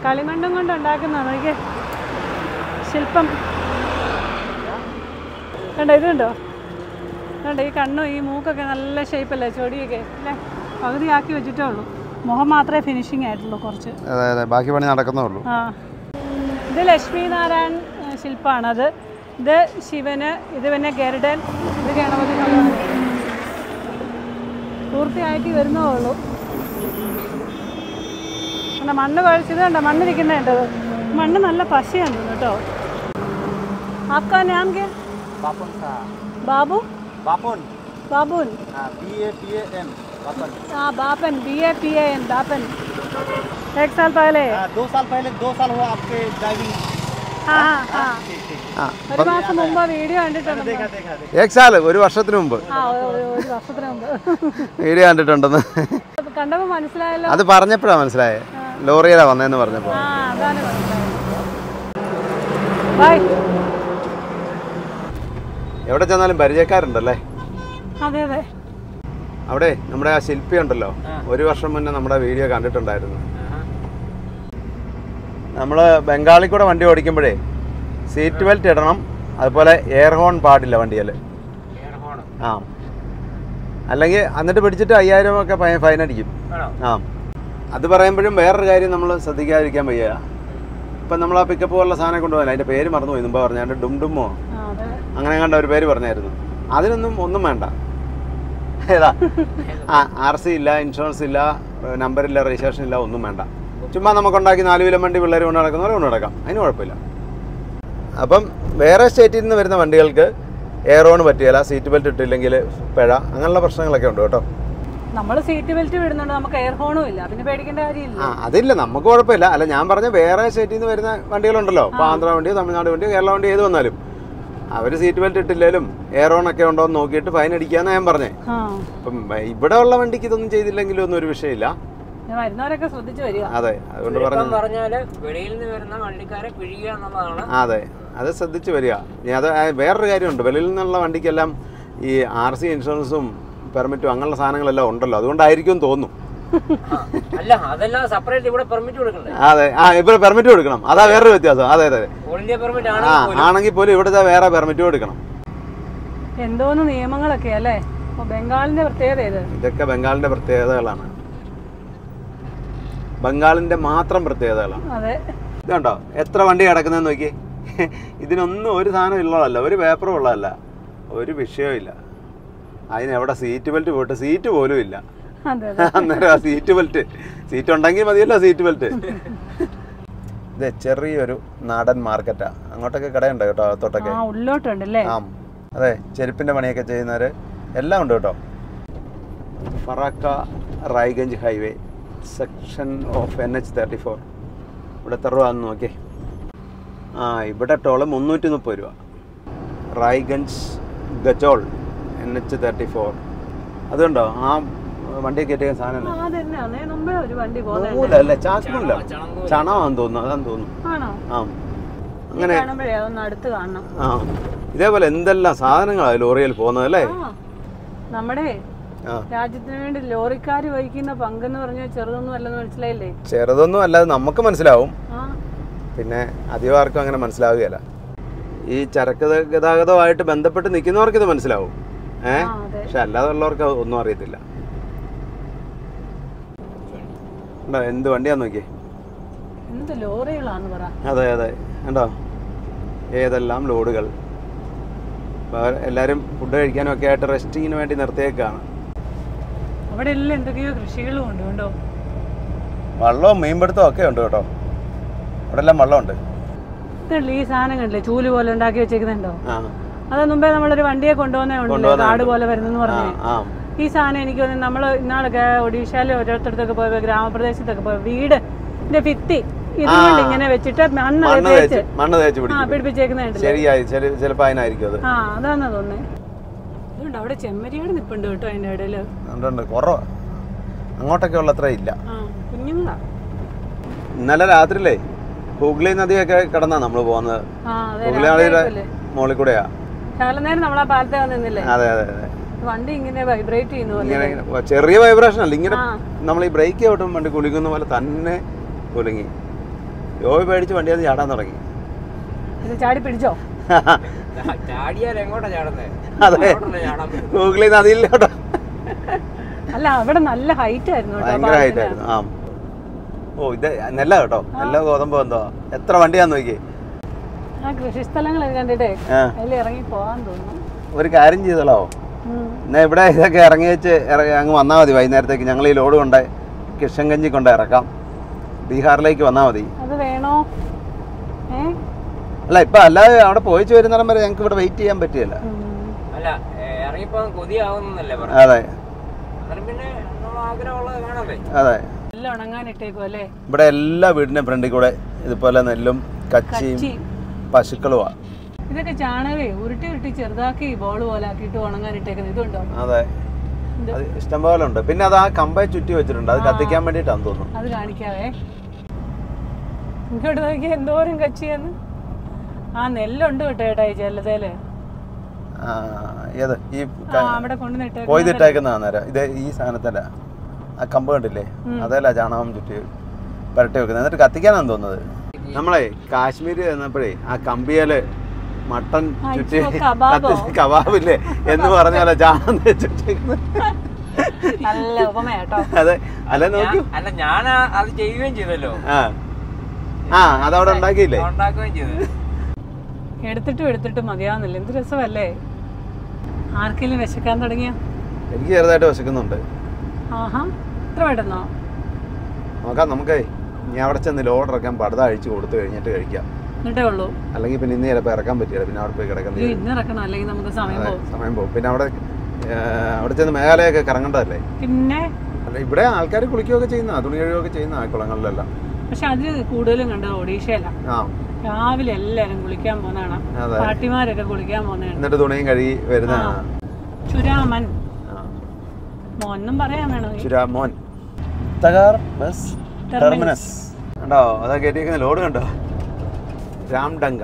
കളിമണ്ണും കൊണ്ട് ഉണ്ടാക്കുന്ന നോക്കിയേ ശില്പം കണ്ടോ ഇത് കണ്ടോ കണ്ടോ ഈ കണ്ണും ഈ മൂക്കൊക്കെ നല്ല ഷേപ്പല്ലേ ചൊടിയൊക്കെ അല്ലേ പകുതിയാക്കി വെച്ചിട്ടേ ഉള്ളൂ മുഖം മാത്രമേ ഫിനിഷിങ് ആയിട്ടുള്ളൂ കുറച്ച് അതെ അതെ ബാക്കി പണി നടക്കുന്നേ ഉള്ളൂ ആ ഇത് ലക്ഷ്മി നാരായൺ ഏ, ശില്പമാണത് ഇത് ശിവന് ഇത് പിന്നെ ഗരുഡൻ ഇത് ഗണപതി ഭഗവാൻ പൂർത്തിയാക്കി വരുന്നേ ഉള്ളൂ കണ്ടോ, മണ്ണ് കുഴച്ചത് കണ്ടോ മണ്ണിരിക്കുന്ന കണ്ടത് മണ്ണ് നല്ല പശയാണ് തോന്നുന്നു കേട്ടോ ആപ്കാ നാം കെ बापन का ബാബു बापन ബാബുൻ B A P A N Bapan ആ Bapan B A P A N ബാപ്പൻ एक साल पहले हाँ, दो साल पहले दो साल हुआ आपके ड्राइविंग ആ ആ ठीक ठीक ആ ഒരു മാസം മുമ്പ് വീഡിയോ കണ്ടിട്ടുണ്ട് देखा देखा देखा ഏക്സാൽ ഒരു വർഷത്തിന് മുമ്പ് ആ ഒരു- ഒരു- ഒരു വർഷത്തിന് മുമ്പ് വീഡിയോ കണ്ടിട്ടുണ്ടെന്ന് അപ്പൊ കണ്ടപ്പോ മനസ്സിലായല്ലോ അത് പറഞ്ഞപ്പോഴാണ് മനസ്സിലായേ ലോറിയിലാ വന്നതെന്ന് പറഞ്ഞപ്പോൾ ആ അതാണ് മനസ്സിലായത് ബൈ എവിടെ ചെന്നാലും പരിചയക്കാരുണ്ടല്ലേ അതെ അതെ അവിടെ നമ്മുടെ ആ ശില്പി ഉണ്ടല്ലോ ഒരു വർഷം മുന്നേ നമ്മുടെ വീഡിയോ കണ്ടിട്ടുണ്ടായിരുന്നു നമ്മൾ ബംഗാളിൽ കൂടെ വണ്ടി ഓടിക്കുമ്പോഴേ സീറ്റ് ബെൽറ്റ് ഇടണം അതുപോലെ എയർ ഹോൺ പാടില്ല വണ്ടിയിൽ ആ അല്ലെങ്കിൽ എന്നിട്ട് പിടിച്ചിട്ട് അയ്യായിരം ഒക്കെ ഫൈൻ അടിക്കും ആ അത് പറയുമ്പോഴും വേറൊരു കാര്യം നമ്മൾ ശ്രദ്ധിക്കാതിരിക്കാൻ വയ്യ ഇപ്പം നമ്മൾ ആ പിക്കപ്പ് പോലുള്ള സാധനം കൊണ്ടുപോകാൻ അതിൻ്റെ പേര് മറന്നുപോയി മുമ്പ് പറഞ്ഞാൽ ഡും ഡുമ്മോ ആ അതെ അങ്ങനെ കണ്ട ഒരു പേര് പറഞ്ഞായിരുന്നു അതിനൊന്നും ഒന്നും വേണ്ട ഏതാ ആ ആർ സി ഇല്ല ഇൻഷുറൻസ് ഇല്ല നമ്പറില്ല രജിസ്ട്രേഷൻ ഇല്ല ഒന്നും വേണ്ട ചുമ്മാ നമുക്കുണ്ടാക്കി നാല് വിലം വണ്ടി പിള്ളേർ കൊണ്ട് നടക്കുന്നവരെ കൊണ്ട് നടക്കാം അതിന് കുഴപ്പമില്ല അപ്പം വേറെ സ്റ്റേറ്റിൽ നിന്ന് വരുന്ന വണ്ടികൾക്ക് എയറോൺ പറ്റിയല്ല സീറ്റ് ബെൽറ്റ് ഇട്ടില്ലെങ്കിൽ പിഴ അങ്ങനെയുള്ള പ്രശ്നങ്ങളൊക്കെ ഉണ്ട് കേട്ടോ നമ്മൾ സീറ്റ് ബെൽറ്റ് വിടുന്നുണ്ട് നമുക്ക് എയർ ഹോണും ഇല്ല പിന്നെ പേടിക്കേണ്ട കാര്യമില്ല ആ അതില്ല നമുക്ക് കുഴപ്പമില്ല അല്ല ഞാൻ പറഞ്ഞ വേറെ സ്റ്റേറ്റിൽ നിന്ന് വരുന്ന വണ്ടികളുണ്ടല്ലോ ഇപ്പോൾ ആന്ധ്ര വണ്ടിയോ തമിഴ്നാട് വണ്ടിയോ കേരള വണ്ടിയോ ഏത് വന്നാലും അവർ സീറ്റ് ബെൽറ്റ് ഇട്ടില്ലേലും എയറോൺ ഒക്കെ ഉണ്ടോ എന്ന് നോക്കിയിട്ട് ഫൈൻ അടിക്കാന്ന് ഞാൻ പറഞ്ഞേ ആ അപ്പം ഇവിടെ ഉള്ള വണ്ടിക്ക് ഇതൊന്നും ചെയ്തില്ലെങ്കിലും ഒന്നും ഒരു വിഷയമില്ല ഞാൻ വരുന്നവരൊക്കെ ശ്രദ്ധിച്ചു വരിക അതെ അതുകൊണ്ട് പറഞ്ഞു പറഞ്ഞാല് വെളിയിൽ നിന്ന് വരുന്ന വണ്ടിക്കാരെ പിഴിയുക എന്നുള്ളതാണ് അതെ അത് ശ്രദ്ധിച്ച് വരിക ഇനി അത് ആ, വേറൊരു കാര്യമുണ്ട് വെളിയിൽ നിന്നുള്ള വണ്ടിക്കെല്ലാം ഈ ആർ സി ഇൻഷുറൻസും പെർമിറ്റും അങ്ങനെയുള്ള സാധനങ്ങളെല്ലാം ഉണ്ടല്ലോ അതുകൊണ്ടായിരിക്കും തോന്നുന്നു അല്ല അതെല്ലാം സെപ്പറേറ്റ് ഇവിടെ പെർമിറ്റ് കൊടുക്കണ്ടേ അതെ ആ ഇവിടെ പെർമിറ്റ് കൊടുക്കണം അതാ വേറൊരു വ്യത്യാസം അതെ അതെ അതെ ഓൾ ഇന്ത്യ പെർമിറ്റ് ആ ആണ് ആണെങ്കിൽ പോലും ഇവിടുത്തെ വേറെ പെർമിറ്റ് കൊടുക്കണം എന്തോന്ന് നിയമങ്ങളൊക്കെ അല്ലേ അപ്പൊ ബംഗാളിന്റെ പ്രത്യേകത ഇത് ഇതൊക്കെ ബംഗാളിന്റെ പ്രത്യേകതകളാണ് ബംഗാളിന്റെ മാത്രം പ്രത്യേകതകളാണ് അതെ ഇതുണ്ടോ എത്ര വണ്ടി കിടക്കുന്നതെന്ന് നോക്കി ഇതിനൊന്നും ഒരു സാധനം ഉള്ളതല്ല ഒരു പേപ്പറും ഉള്ളതല്ല ഒരു വിഷയവും അതിന് എവിടെ സീറ്റ് ബെൽറ്റ് പോയിട്ട് സീറ്റ് പോലും ഇല്ല അതെ അതെ അന്നേരം ആ സീറ്റ് ബെൽറ്റ് സീറ്റ് ഉണ്ടെങ്കിൽ മതിയല്ലോ സീറ്റ് ബെൽറ്റ് ഇത് ചെറിയൊരു നാടൻ മാർക്കറ്റാ അങ്ങോട്ടൊക്കെ കടയുണ്ട് കേട്ടോ അകത്തോട്ടൊക്കെ ആ ഉള്ളോട്ടുണ്ടല്ലേ ആ അതെ ചെരുപ്പിന്റെ പണിയൊക്കെ ചെയ്യുന്നവര് എല്ലാം ഉണ്ട് കേട്ടോ Farakka Raiganj highway section of N H thirty four ഇവിടെ എത്ര രൂപ എന്ന് നോക്കിയേ ആ ഇവിടെ ടോള് മുന്നൂറ്റി മുപ്പത് രൂപ Raiganj Gazole N H thirty four അതുണ്ടോ ആ വണ്ടി കയറ്റിയ സാധനം ആ അതന്നെ അന്നേ മുമ്പേ ഒരു വണ്ടി പോകുന്നുണ്ട് നൂലല്ലേ ചാക്കൂല ചണമാന്ന് തോന്നുന്നു അതാന്ന് തോന്നുന്നു ആണോ ആ അങ്ങനെ കാണുമ്പോഴേ അതൊന്ന് അടുത്ത് കാണണം ആ ഇതേപോലെ എന്തെല്ലാം സാധനങ്ങളാണ് ലോറിയിൽ പോകുന്നത് അല്ലേ ആ നമ്മുടെ ആ രാജ്യത്തിന് വേണ്ടി ലോറിക്കാർ വഹിക്കുന്ന പങ്കെന്ന് പറഞ്ഞാൽ ചെറുതൊന്നും അല്ലെന്ന് മനസ്സിലായില്ലേ ചെറുതൊന്നും അല്ലാതെ നമുക്ക് മനസ്സിലാവും ആ പിന്നെ അധികം ആർക്കും അങ്ങനെ മനസ്സിലാവുകയില്ല ഈ ചരക്ക് ഗതാഗതമായിട്ട് ബന്ധപ്പെട്ട് നിൽക്കുന്നവർക്ക് ഇത് മനസ്സിലാവും ഏ ആ അതെ പക്ഷെ അല്ലാതെ ഉള്ളവർക്ക് അത് ഒന്നും അറിയത്തില്ല ഉണ്ടോ എന്ത് വണ്ടിയാന്ന് നോക്കിയേ എന്ത് ലോറികളാന്ന് പറ അതെ അതെ കണ്ടോ ഏതെല്ലാം ലോഡുകൾ ഇപ്പോൾ എല്ലാവരും ഫുഡ് കഴിക്കാനും ഒക്കെ ആയിട്ട് റെസ്റ്റിങ്ങിന് വേണ്ടി നിർത്തിയേക്കാണ് അവിടെ എല്ലാം എന്തൊക്കെയോ കൃഷികളും ഉണ്ട് കണ്ടോ വള്ളവും മീൻപിടുത്തവും ഒക്കെ ഉണ്ട് കേട്ടോ ഇവിടെ എല്ലാം വള്ളമുണ്ട് ഇതല്ലേ ഈ സാധനം കണ്ടില്ലേ ചൂല് പോലെ ഉണ്ടാക്കി വെച്ചേക്കുന്നുണ്ടോ ആ അത് മുമ്പേ നമ്മളൊരു വണ്ടിയെ കൊണ്ടുപോകുന്നേ ഉണ്ടല്ലോ കൊണ്ടുപോകുന്നേ കാട് ഉണ്ട്. പോലെ വരുന്നെന്ന് ആ പറഞ്ഞേ ആ ഈ സാധനം എനിക്ക് തോന്നുന്നു നമ്മൾ ഇന്നാളൊക്കെ ഒഡീഷയിൽ ഓരോരുത്തരത്തൊക്കെ പോയപ്പോ ഗ്രാമപ്രദേശത്തൊക്കെ പോയ വീട് ഇതിന്റെ ഭിത്തി ഇതുകൊണ്ട് ഇങ്ങനെ വെച്ചിട്ട് മണ്ണ് മണ്ണ് തേച്ച് തേച്ച് മണ്ണ് തേച്ച് ആ പിടിക്കും പിടിപ്പിച്ചേക്കുന്നുണ്ടല്ലേ ശരിയായി ചില ചിലപ്പോൾ അതിനായിരിക്കും അത് ആ അതാന്നാ തോന്നുന്നേ ഇതുണ്ട് അവിടെ ചെമ്മരിയാട് നിപ്പുണ്ട് കേട്ടോ അതിന്റെ ഇടയില് ഉണ്ട് കുറവ് അങ്ങോട്ടൊക്കെ ഉള്ള അത്ര ഇല്ല ആ കുഞ്ഞുങ്ങളാ ഇന്നലെ രാത്രിയിലേ ഹൂഗ്ലി നദിയൊക്കെ കടന്നാ നമ്മൾ പോകുന്നത് ആ അതെ ഹൂഗ്ലി നദിയുടെ രാത്രിയായപ്പോല്ലേ? മുകളിൽ കൂടെയാ ശകലം നേരം നമ്മൾ ആ പാലത്തെ നിന്നില്ലേ അതെ അതെ അതെ വണ്ടി ഇങ്ങനെ വൈബ്രേറ്റ് ചെയ്യുന്ന പോലെ ഇങ്ങനെ ഇങ്ങനെ ചെറിയ വൈബ്രേഷൻ അല്ല ഇങ്ങനെ ആ നമ്മൾ ഈ ബ്രേക്ക് ഔട്ടും വണ്ടി കുലുങ്ങുന്ന പോലെ തന്നെ കുലുങ്ങി ജോബി പേടിച്ച് വണ്ടി അത് ചാടാൻ തുടങ്ങി ഇത് ചാടി പിടിച്ചോ ചാ- ചാടിയാൽ എങ്ങോട്ടാ ചാടുന്നേ അതെ അങ്ങോട്ടല്ലേ ചാടാൻ പറ്റും ഗൂഗിളിൽ നിന്ന് അതില്ലോട്ടോ അല്ല അവിടെ നല്ല ഹൈറ്റ് ആയിരുന്നു കേട്ടോ ഭയങ്കര ഹൈറ്റ് ആയിരുന്നു ആ ഓ ഇത് നെല്ല കേട്ടോ നെല്ല ഗോതമ്പ് എന്തോ എത്ര വണ്ടിയാന്ന് നോക്കി ആ കൃഷിസ്ഥലങ്ങളൊക്കെ കണ്ടിട്ടേ ആ അതിൽ ഇറങ്ങി പോകാൻ തോന്നുന്നു ഒരു കാര്യം ചെയ്തല്ലോ ഉം. എന്നാ ഇവിടെ ഇതൊക്കെ ഇറങ്ങി വെച്ച് ഇറങ്ങി അങ്ങ് വന്നാൽ മതി വൈകുന്നേരത്തേക്ക് ഞങ്ങൾ ഈ ലോഡ് കൊണ്ട് കിഷൻഗഞ്ചി കൊണ്ട് ഇറക്കാം ബീഹാറിലേക്ക് വന്നാൽ മതി അത് വേണോ ഏ അല്ല ഇപ്പം അല്ലാതെ അവിടെ പോയിച്ച് വരുന്നിടം വരെ ഞങ്ങൾക്ക് ഇവിടെ വെയിറ്റ് ചെയ്യാൻ പറ്റിയല്ല ഉം. അല്ല ഏ, ഇറങ്ങിപ്പോ കൊതിയാവുന്നല്ലേ പറഞ്ഞു അതെ അന്നേരം പിന്നെ നമ്മൾ ആഗ്രഹമുള്ളത് കാണാമേ അതെ എല്ലാം ഉണങ്ങാനിട്ടേക്കും അല്ലേ ഇവിടെ എല്ലാ വീടിൻ്റെ ഫ്രണ്ടിൽ കൂടെ ഇതുപോലെ നെല്ലും കച്ചിയും കച്ചി പശുക്കളുമാണ് ഇതൊക്കെ ചാണകേ ഉരുട്ടി ഉരുട്ടി ചെറുതാക്കി ബോൾ പോലെ ആക്കിയിട്ട് ഉണങ്ങാനിട്ടേക്കുന്നത് ഇതുണ്ടോ അതെ ഇത് അത് ഇഷ്ടംപോലെ ഉണ്ട് പിന്നെ അത് ആ കമ്പയെ ചുറ്റി വെച്ചിട്ടുണ്ട് അത് കത്തിക്കാൻ വേണ്ടിയിട്ടാന്ന് തോന്നുന്നു അത് കാണിക്കാവേ ഇങ്ങോട്ട് നോക്കി എന്തോരം കച്ചിയെന്ന് ആ നെല്ലുണ്ട് കേട്ടോ ഏട്ടാ ഈ ചെല്ലതേല് ആ, ഏത് ഈ ആ അവിടെ കൊണ്ട് നട്ടേക്കുന്നത് കൊയ്തിട്ടേക്കുന്ന നേരം ഇത് ഈ സാധനത്തല്ല ആ കമ്പ് കണ്ടില്ലേ അതല്ല ചാണകം ചുറ്റി പുരട്ടി വെക്കുന്നത് എന്നിട്ട് കത്തിക്കാനാന്ന് തോന്നുന്നത് നമ്മളെ കാശ്മീർ ചെന്നപ്പോഴേ ആ കമ്പിയേല് മട്ടൻ ആ, ചുറ്റി ഇപ്പൊ കബാബോ? കത്തിച്ച് കബാബില്ലേ എന്ന് പറഞ്ഞാലോ ചാണകം ചുറ്റിക്കുന്നത് നല്ല ഉപമ കേട്ടോ അതെ അല്ല നോക്കൂ ഞാൻ- അല്ല ഞാൻ ആ- അത് ചെയ്യുകയും ചെയ്തല്ലോ ആ ആ അതവിടെ ഉണ്ടാക്കിയില്ലേ ഉണ്ടാക്കുകയും ചെയ്തു എടുത്തിട്ടും എടുത്തിട്ടും മതിയാവുന്നില്ല എന്ത് രസമല്ലേ ആർക്കെങ്കിലും വിശക്കാൻ തുടങ്ങിയ എനിക്ക് ചെറുതായിട്ട് വിശക്കുന്നുണ്ട് ആഹാ ഇത്ര പെട്ടെന്നോ നോക്കാം നമുക്കേ ഇനി അവിടെ ചെന്ന് ലോഡ് ഇറക്കാൻ പടുത അഴിച്ച് കൊടുത്തു കഴിഞ്ഞിട്ട് കഴിക്കാം എന്നിട്ടേ ഉള്ളൂ അല്ലെങ്കിൽ പിന്നെ ഇന്ന് ചിലപ്പോൾ ഇറക്കാൻ പറ്റില്ല പിന്നെ അവിടെ പോയി കിടക്കാൻ അയ്യോ ഇന്ന് ഇറക്കണം അല്ലെങ്കിൽ നമുക്ക് സമയം അതെ, പോകും സമയം പോകും പിന്നെ അവിടെ ഏ, അവിടെ ചെന്ന് മേഘാലയൊക്കെ കറങ്ങേണ്ടതല്ലേ പിന്നെ അല്ല ഇവിടെ ആൾക്കാർ കുളിക്കുകയൊക്കെ ചെയ്യുന്ന തുണി കഴുകുകയൊക്കെ ചെയ്യുന്ന ആ കുളങ്ങളിലെല്ലാം പക്ഷെ അത് കൂടുതലും കണ്ടത് ഒഡീഷയില ആ രാവിലെ എല്ലാരും കുളിക്കാൻ പോകുന്നതാണ് അതെ പാട്ടിമാരൊക്കെ കുളിക്കാൻ പോകുന്നതാണ് എന്നിട്ട് തുണിയും കഴുകി വരുന്ന ആ. ചുരാമൻ മോന്നും പറയാൻ വേണോ ഈ ചുരാമോൻ തകാർ ബസ് ടെർമിനസ് കണ്ടോ അതാ കയറ്റിയിരിക്കുന്ന ലോഡ് കണ്ടോ രാംഡങ്ക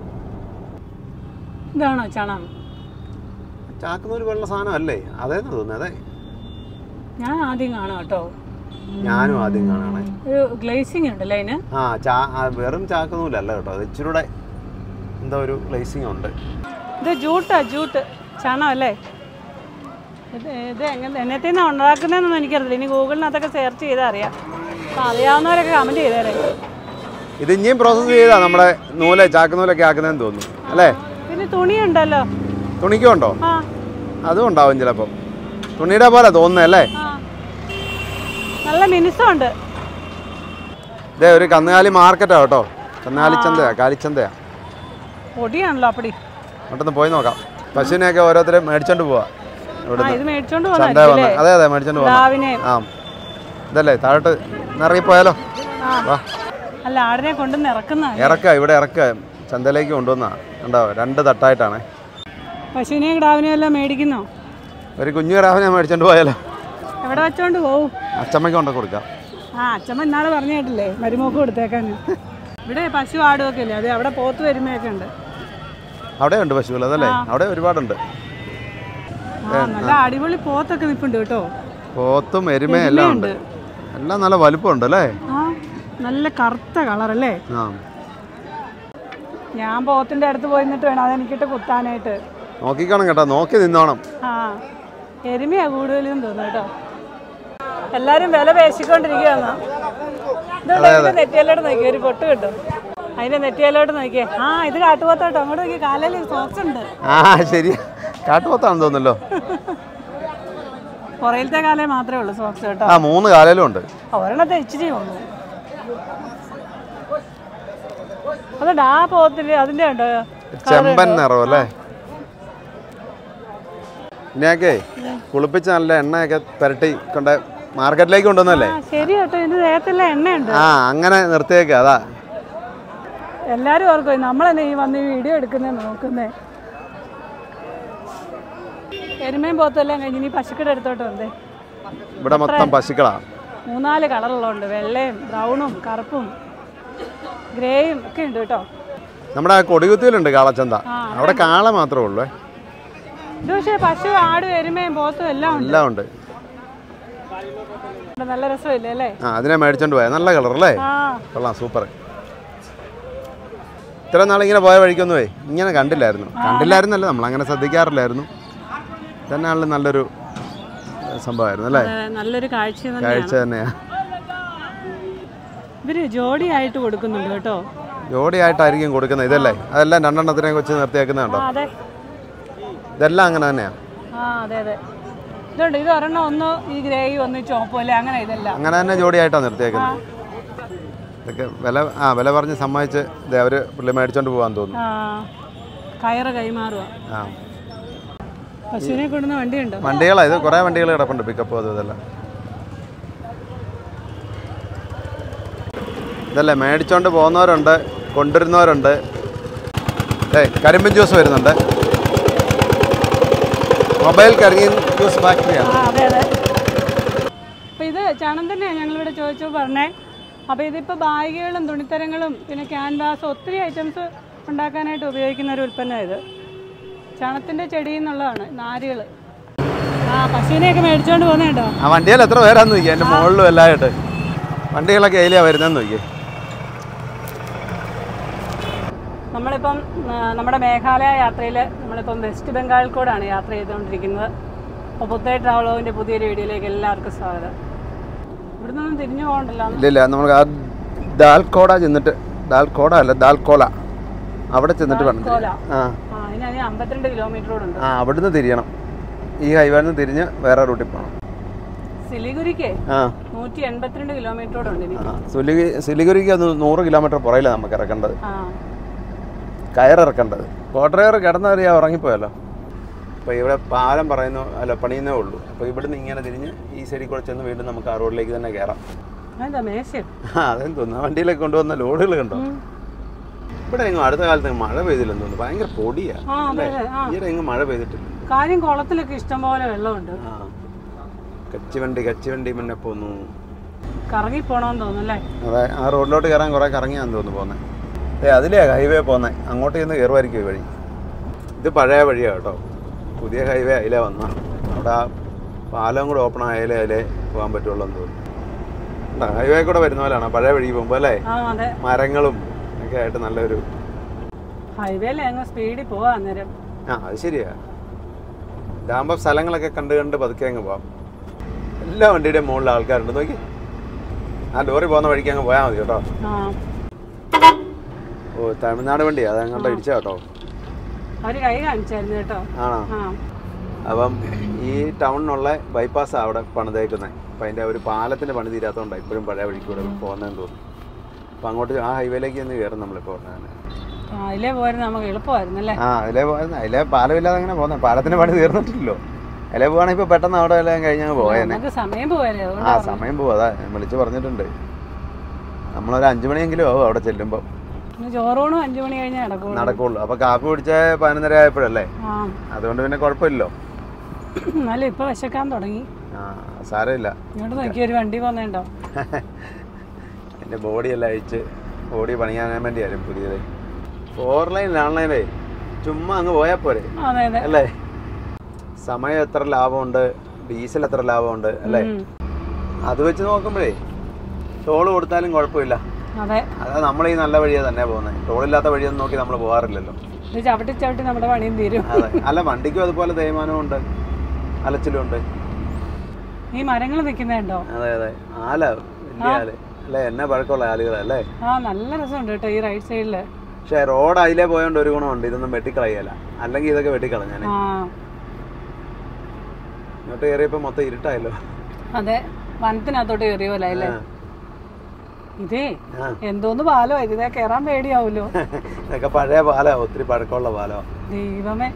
ഇതാണോ ചണം ചാക്കുന്നൂര് പോലുള്ള സാധനം അല്ലേ അതേന്ന് തോന്നുന്നത് അതെ ഞാൻ ആദ്യം കാണാം കേട്ടോ ഞാനും ആദ്യം കാണാണേ ഒരു ഗ്ലേസിങ് ഉണ്ടല്ലേ അതിന് ആ ചാ ആ, വെറും ചാക്കുന്നൂലല്ല കേട്ടോ അത് ഇച്ചിരൂടെ എന്താ ഒരു ഗ്ലേസിങ് ഉണ്ട് ഇത് ജൂട്ടാ ജൂട്ട് ചണം അല്ലേ ഇത് ഇത് എങ്ങനെ എന്നത്തെ നിന്നാണ് ഉണ്ടാക്കുന്നതെന്നൊന്നും എനിക്കറിയില്ല ഇനി ഗൂഗിളിനകത്തൊക്കെ സെർച്ച് ചെയ്താൽ അറിയാം അപ്പം അറിയാവുന്നവരൊക്കെ കമൻറ്റ് ചെയ്തേരെ ഇത് ഇനിയും പ്രോസസ്സ് ചെയ്താ നമ്മുടെ നൂല് ചാക്കുന്നൂലൊക്കെ ആക്കുന്നതെന്ന് തോന്നുന്നു അല്ലേ പിന്നെ തുണിയുണ്ടല്ലോ തുണിക്കും ഉണ്ടോ ആ അതും ഉണ്ടാവും ചിലപ്പം തുണിയുടെ പോലെ തോന്നുന്നേ അല്ലേ ആ നല്ല മിനുസമുണ്ട് ഇതേ ഒരു കന്നുകാലി മാർക്കറ്റാ കേട്ടോ കന്നുകാലി ചന്തയാ കാലിച്ചന്തയാ പൊടിയാണല്ലോ അപ്പടി അങ്ങോട്ടൊന്ന് പോയി നോക്കാം പശുവിനെയൊക്കെ ഓരോരുത്തരും മേടിച്ചോണ്ട് പോവാ ആ ഇവിടുന്ന് ഇത് മേടിച്ചോണ്ട് ചന്ത വന്ന് പോകുന്നല്ലേ അതെ അതെ മേടിച്ചോണ്ട് പോകാം രാവിനെ ആ ഇതല്ലേ താഴോട്ട് ഇറങ്ങിപ്പോയാലോ ആ വാ അല്ല ആടിനെ കൊണ്ടുവന്ന് ഇറക്കുന്ന ഇറക്ക ഇവിടെ ഇറക്ക ചന്തയിലേക്ക് കൊണ്ടുവന്നാ കണ്ടോ രണ്ട് തട്ടായിട്ടാണ് പശുവിനെയും കിടാവിനെയും എല്ലാം മേടിക്കുന്നോ ഒരു കുഞ്ഞു കിടാവിനെ മേടിച്ചോണ്ട് പോയാലോ എവിടെ വെച്ചോണ്ട് പോവും അച്ചമ്മയ്ക്ക് കൊണ്ടു കൊടുക്കാം ആ അച്ഛമ്മ ഇന്നാളെ പറഞ്ഞു കേട്ടില്ലേ മരുമോക്ക് കൊടുത്തേക്കാൻ ഇവിടെ പശു ആടുമൊക്കെ അല്ലേ അതെ അവിടെ പോത്ത് വരുമയൊക്കെ ഉണ്ട് അവിടെ ഉണ്ട് പശുക്കൾ അതല്ലേ അവിടെ ഒരുപാടുണ്ട് ആ നല്ല അടിപൊളി പോത്തൊക്കെ നിൽപ്പുണ്ട് കേട്ടോ പോത്തും എരുമയും എല്ലാം ഉണ്ട് എല്ലാം നല്ല വലുപ്പമുണ്ട് അല്ലേ ആ നല്ല കറുത്ത കളറല്ലേ ആ ഞാൻ പോത്തിന്റെ അടുത്ത് പോയി നിന്നിട്ട് വേണം അതെനിക്കിട്ട് കുത്താനായിട്ട് നോക്കിക്കണം കേട്ടോ നോക്കി നിന്നോണം ആ എരുമയാ കൂടുതലും തോന്നുന്നു കേട്ടോ എല്ലാരും വില പേശിക്കൊണ്ടിരിക്കുകയാണ് ഇതുകൊണ്ട് നെറ്റിയല്ലോട്ട് നോക്കി ഒരു പൊട്ട് കിട്ടും അതിന്റെ നെറ്റിയല്ലോട്ട് നോക്കിയേ ആ ഇത് കാട്ടുപോത്തോട്ടോ അങ്ങോട്ട് നോക്കി കാലയിൽ സോക്സ് ഉണ്ട് ആ ശരി കാട്ടുപോത്താണെന്ന് തോന്നുന്നല്ലോ പുറയിലത്തെ കാലേ മാത്രമേ ഉള്ളൂ സോക്സ് കേട്ടോ ആ മൂന്ന് കാലയിലും ഉണ്ട് ഒരെണ്ണത്തെ ഇച്ചിരി ഉള്ളൂ അതുകൊണ്ട് ആ പോത്തില് അതിന്റെ ഉണ്ടോ ചെമ്പൻ നിറം അല്ലേ ഇനിയൊക്കെ കുളിപ്പിച്ച് നല്ല എണ്ണയൊക്കെ പുരട്ടി കൊണ്ട് മാർക്കറ്റിലേക്ക് കൊണ്ടുവന്നല്ലേ ആ ശരി കേട്ടോ ഇതിന്റെ ദേഹത്തെല്ലാം എണ്ണയുണ്ട് ആ അങ്ങനെ നിർത്തിയേക്ക് അതാ എല്ലാരും ഓർക്കും നമ്മളെന്നെ ഈ വന്ന് ഈ വീഡിയോ എടുക്കുന്നേ നോക്കുന്നേ എരുമയും പോത്തെല്ലാം കഴിഞ്ഞ് ഇനി പശുക്കളുടെ അടുത്തോട്ട് വന്നേ ഇവിടെ മൊത്തം പശുക്കളാ മൂന്നാല് കളറുള്ളതുണ്ട് വെള്ളയും ബ്രൗണും കറുപ്പും ഗ്രേയും ഒക്കെ ഉണ്ട് കേട്ടോ നമ്മുടെ ആ കൊടികുത്തിയിലുണ്ട് കാളച്ചന്ത ആ, അവിടെ കാള മാത്രമേ ഉള്ളൂ ഇത് പക്ഷേ പശു ആടും എരുമയും പോത്തും എല്ലാം ഉണ്ട് എല്ലാം ഉണ്ട് ഇവിടെ നല്ല രസമില്ലേ അല്ലേ ആ അതിനെ മേടിച്ചോണ്ട് പോയാ നല്ല കളർ അല്ലേ ആ കൊള്ളാം സൂപ്പർ ഇത്ര നാളിങ്ങനെ പോയ വഴിക്കൊന്നുമേ ഇങ്ങനെ കണ്ടില്ലായിരുന്നു കണ്ടില്ലായിരുന്നല്ല നമ്മളങ്ങനെ ശ്രദ്ധിക്കാറില്ലായിരുന്നു തന്നെയാണല്ലോ നല്ലൊരു ഏഹ്, സംഭവമായിരുന്നു അല്ലേ അതെ, നല്ലൊരു കാഴ്ച കാഴ്ച തന്നെയാണ് തന്നെയാ ഇവര് ജോഡിയായിട്ട് കൊടുക്കുന്നുണ്ട് കേട്ടോ ജോഡിയായിട്ടായിരിക്കും കൊടുക്കുന്നത് ഇതല്ലേ അതെല്ലാം രണ്ടെണ്ണത്തിനെ വെച്ച് നിർത്തിയേക്കുന്നത് ആ കണ്ടോ അതെ ഇതെല്ലാം അങ്ങനെ തന്നെയാണ് ആ അതെ അതെ ഇതുണ്ട് ഇത് ഒരെണ്ണം ഒന്ന് ഈ ഗ്രേയും ഒന്ന് ഈ ചോപ്പും അല്ലേ അങ്ങനെ ഇതല്ല അങ്ങനെ തന്നെ ജോഡിയായിട്ടാണ് നിർത്തിയേക്കുന്നത് ഇതൊക്കെ വില ആ വില പറഞ്ഞ് സമ്മതിച്ച് ഇത് അവർ പുള്ളി മേടിച്ചോണ്ട് പോകാൻ തോന്നുന്നു ആ കയറ് കൈമാറുക ആ പശുവിനെ കൊണ്ടുവന്ന വണ്ടിയുണ്ടോ വണ്ടികളാണ് ഇത് കുറേ വണ്ടികൾ കിടപ്പുണ്ട് പിക്കപ്പ് അതും ഇതെല്ലാം ഇതല്ലേ മേടിച്ചോണ്ട് പോകുന്നവരുണ്ട് കൊണ്ടുവരുന്നവരുണ്ട് ഏ കരിമ്പിൻ ജ്യൂസ് വരുന്നുണ്ട് മൊബൈൽ കരിമ്പിൻ ജ്യൂസ് ഫാക്ടറിയാണ് ആ അതെ അതെ അപ്പോൾ ഇത് ചണം തന്നെയാണ് ഞങ്ങളിവിടെ ചോദിച്ചു പറഞ്ഞേ അപ്പോൾ ഇതിപ്പോൾ ബാഗുകളും തുണിത്തരങ്ങളും പിന്നെ ക്യാൻവാസ് ഒത്തിരി ഐറ്റംസ് ഉണ്ടാക്കാനായിട്ട് ഉപയോഗിക്കുന്ന ഒരു ഉൽപ്പന്നം ഇത് ചണത്തിൻ്റെ ചെടിയിൽ നിന്നുള്ളതാണ് നാരുകൾ ആ പശുവിനെയൊക്കെ മേടിച്ചുകൊണ്ട് പോകുന്നേട്ടോ ആ വണ്ടിയിൽ എത്ര പേരാന്ന് നോക്കിയാൽ എൻ്റെ മുകളിലും എല്ലാമായിട്ട് വണ്ടികളൊക്കെ അതിലാണ് വരുന്നതെന്ന് നോക്കിയേ നമ്മളിപ്പം ആ, നമ്മുടെ മേഘാലയ യാത്രയിൽ നമ്മളിപ്പം വെസ്റ്റ് ബംഗാൾ കൂടാണ് യാത്ര ചെയ്തുകൊണ്ടിരിക്കുന്നത് അപ്പോൾ പുത്തേ ട്രാവലോവിൻ്റെ പുതിയൊരു വീഡിയോയിലേക്ക് എല്ലാവർക്കും സ്വാഗതം ഇവിടുന്ന് ഒന്നും തിരിഞ്ഞു പോകണ്ടല്ലോ ഇല്ല ഇല്ല നമ്മൾ ആ ദാൽക്കോട ചെന്നിട്ട് ദാൽക്കോട അല്ല ദാൽക്കോല അവിടെ ചെന്നിട്ട് വേണം കോല ആ ആ അതിന് അമ്പത്തിരണ്ട് കിലോമീറ്റർ ഉണ്ട് ആ അവിടുന്ന് തിരിയണം ഈ ഹൈവേയിൽ നിന്ന് തിരിഞ്ഞ് വേറെ റൂട്ടിൽ പോകണം സിലിഗുരിക്ക് ആ നൂറ്റി എൺപത്തിരണ്ട് കിലോമീറ്റർ ഉണ്ട് ഇനി ആ സിലിഗുരി സിലിഗുരിക്ക് അത് നൂറ് കിലോമീറ്റർ പുറയില്ല നമുക്ക് ഇറക്കേണ്ടത് ആ കയറിറക്കേണ്ടത് കോട്ടറയർ കിടന്നവരെയാ ഉറങ്ങിപ്പോയല്ലോ അപ്പോൾ ഇവിടെ പാലം പറയുന്നു അല്ല പണിയുന്നേ ഉള്ളൂ അപ്പോൾ ഇവിടുന്ന് ഇങ്ങനെ തിരിഞ്ഞ് ഈ സൈഡിൽ കൂടെ ചെന്ന് വീണ്ടും നമുക്ക് ആ റോഡിലേക്ക് തന്നെ കയറാം അതെന്താ മേശയോ ആ അതെന്ന് തോന്നുന്നു ആ വണ്ടിയിലേക്ക് കൊണ്ടുവന്ന ലോഡുകൾ കണ്ടോ ഇവിടെ എങ്ങും അടുത്ത കാലത്ത് എങ്ങും മഴ പെയ്തില്ലെന്ന് തോന്നുന്നു ഭയങ്കര പൊടിയാ ആ അതെ അതെ ആ ഈയിടെ എങ്ങും മഴ പെയ്തിട്ടില്ല കാര്യം കുളത്തിലൊക്കെ ഇഷ്ടംപോലെ വെള്ളമുണ്ട് ആ കച്ചിവണ്ടി കച്ചിവണ്ടി മുന്നേ പോന്നു കറങ്ങി പോണോന്ന് തോന്നുന്നല്ലേ അതെ ആ റോഡിലോട്ട് കയറാൻ കുറേ കറങ്ങിയാന്ന് തോന്നുന്നു പോകുന്നത് ഏ അതിലേ ഹൈവേ പോകുന്നത് അങ്ങോട്ട് ചെന്ന് കയറുമായിരിക്കും ഈ വഴി ഇത് പഴയ വഴിയാണ് കേട്ടോ പുതിയ ഹൈവേ അതിലേ വന്ന അവിടെ ആ പാലം കൂടെ ഓപ്പൺ ആയാലേ അതിലേ പോകാൻ പറ്റുള്ളൂ എന്ന് തോന്നുന്നു ഉണ്ടോ? ഹൈവേ കൂടെ വരുന്ന പോലെയാണ് പഴയ വഴി പോകുമ്പോൾ അല്ലേ ആ അതെ മരങ്ങളും ഒക്കെ ആയിട്ട് നല്ലൊരു ഹൈവേയിൽ അങ്ങ് സ്പീഡിൽ പോവാ അന്നേരം ആ അത് ശരിയാ ഇതാകുമ്പോൾ സ്ഥലങ്ങളൊക്കെ കണ്ട് കണ്ട് പതുക്കെ അങ്ങ് പോവാം എല്ലാ വണ്ടിയുടെയും മുകളിൽ ആൾക്കാരുണ്ട് നോക്കി ആ ലോറി പോകുന്ന വഴിക്ക് അങ്ങ് പോയാൽ മതി കേട്ടോ ആ ഓ തമിഴ്നാട് വണ്ടിയാ അത് അങ്ങോട്ട് ഇടിച്ച കേട്ടോ അവര് കൈ കാണിച്ചായിരുന്നു കേട്ടോ ആണോ ആ അപ്പം ഈ ടൗണിനുള്ള ബൈപ്പാസ് അവിടെ പണിതേക്കുന്നത് അപ്പം അതിൻ്റെ ഒരു പാലത്തിൻ്റെ പണി തീരാത്തതുകൊണ്ടാണ് ഇപ്പോഴും പഴയ വഴിക്ക് കൂടെ പോകുന്നതെന്ന് തോന്നുന്നു അപ്പം അങ്ങോട്ട് ആ ഹൈവേയിലേക്ക് ഒന്ന് കയറും നമ്മളിപ്പോൾ ഉടനെ ആ, അതിലേ പോയിരുന്നു നമുക്ക് എളുപ്പമായിരുന്നു അല്ലേ ആ അതിലേ പോയത് അതിലേ പാലമില്ലാതെ അങ്ങനെ പോകുന്നത് പാലത്തിൻ്റെ പണി തീർന്നിട്ടില്ലല്ലോ അതിലേ പോവാണെങ്കിൽ ഇപ്പോൾ പെട്ടെന്ന് അവിടെ എല്ലാം കഴിഞ്ഞങ്ങ് പോയേനെ നമുക്ക് സമയം പോയല്ലേ ആ അതുകൊണ്ട് സമയം പോവും അതാ ഞാൻ വിളിച്ച് പറഞ്ഞിട്ടുണ്ട് നമ്മളൊരു അഞ്ച് മണിയെങ്കിലും ആവും അവിടെ ചെല്ലുമ്പോൾ ഇന്ന് ചോറൂണും അഞ്ചു മണി കഴിഞ്ഞാൽ നടക്കുള്ളൂ നടക്കുള്ളൂ അപ്പോൾ കാപ്പി കുടിച്ച പതിനൊന്നര ആയപ്പോഴല്ലേ ആ അതുകൊണ്ട് പിന്നെ കുഴപ്പമില്ലല്ലോ എന്നാലും ഇപ്പൊ വിശക്കാൻ തുടങ്ങി ആ സാരമില്ല ഇങ്ങോട്ട് നോക്കി ഒരു വണ്ടി പോന്നേണ്ടോ എൻ്റെ ബോഡി എല്ലാം അഴിച്ച് ബോഡി പണിയാൻ വേണ്ടിയായിരുന്നു പുതിയത് ഫോർ ലൈൻ ഓൺലൈനേ ചുമ്മാ അങ്ങ് പോയാൽ പോരെ അതെ അതെ അല്ലേ സമയം എത്ര ലാഭമുണ്ട് ഡീസൽ എത്ര ലാഭമുണ്ട് അല്ലേ ഉം. അത് വെച്ച് നോക്കുമ്പോഴേ ടോൾ കൊടുത്താലും കുഴപ്പമില്ല അതെ അതാ നമ്മൾ ഈ നല്ല വഴിയാണ് തന്നെ പോകുന്നത് ടോളില്ലാത്ത വഴിയൊന്നും നോക്കി നമ്മൾ പോകാറില്ലല്ലോ ഇത് ചവിട്ടി ചവിട്ടി നമ്മുടെ പണിയും തീരും അതെ അല്ല വണ്ടിക്കും അതുപോലെ തേയ്മാനവും ഉണ്ട് അലച്ചിലും ഉണ്ട് ഈ മരങ്ങൾ നിൽക്കുന്നുണ്ടോ അതെ അതെ ആല വലിയ ആല് അല്ലേ എന്നെ പഴക്കമുള്ള ആലുകളല്ലേ ആ നല്ല രസമുണ്ട് കേട്ടോ ഈ റൈറ്റ് സൈഡില് പക്ഷേ റോഡ് അതിലേ പോയോണ്ട് ഒരു ഗുണമുണ്ട് ഇതൊന്നും വെട്ടിക്കളയല അല്ലെങ്കിൽ ഇതൊക്കെ വെട്ടിക്കളഞ്ഞാനെ ആ ഇങ്ങോട്ട് കയറിയപ്പോൾ മൊത്തം ഇരുട്ടായല്ലോ അതെ വനത്തിനകത്തോട്ട് കയറിയ പോലെ അല്ലേ ആ. ഇതേ ആ. എന്തോന്ന് പാലോ ഇതിനെ കയറാൻ പേടിയാവൂലോ ഇതൊക്കെ പഴയ പാലോ ഒത്തിരി പഴക്കമുള്ള പാലോ ദൈവമേ